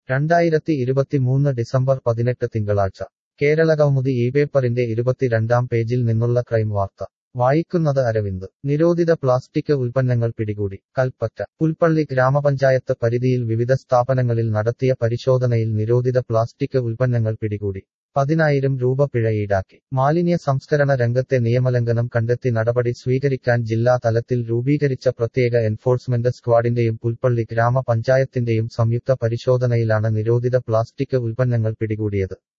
രണ്ടായിരത്തി ഇരുപത്തിമൂന്ന് ഡിസംബർ പതിനെട്ട് തിങ്കളാഴ്ച കേരളകൗമുദി ഈ പേപ്പറിന്റെ ഇരുപത്തിരണ്ടാം പേജിൽ നിന്നുള്ള ക്രൈം വാർത്ത വായിക്കുന്നത് അരവിന്ദ് നിരോധിത പ്ലാസ്റ്റിക് ഉൽപ്പന്നങ്ങൾ പിടികൂടി കൽപ്പറ്റ പുൽപ്പള്ളി ഗ്രാമപഞ്ചായത്ത് പരിധിയിൽ വിവിധ സ്ഥാപനങ്ങളിൽ നടത്തിയ പരിശോധനയിൽ നിരോധിത പ്ലാസ്റ്റിക് ഉൽപ്പന്നങ്ങൾ പിടികൂടി പതിനായിരം രൂപ പിഴ ഈടാക്കി മാലിന്യ സംസ്കരണ രംഗത്തെ നിയമലംഘനം കണ്ടെത്തി നടപടി സ്വീകരിക്കാൻ ജില്ലാ തലത്തിൽ രൂപീകരിച്ച പ്രത്യേക എൻഫോഴ്സ്മെന്റ് സ്ക്വാഡിന്റെയും പുൽപ്പള്ളി ഗ്രാമപഞ്ചായത്തിന്റെയും സംയുക്ത പരിശോധനയിലാണ് നിരോധിത പ്ലാസ്റ്റിക് ഉൽപ്പന്നങ്ങൾ പിടികൂടിയത്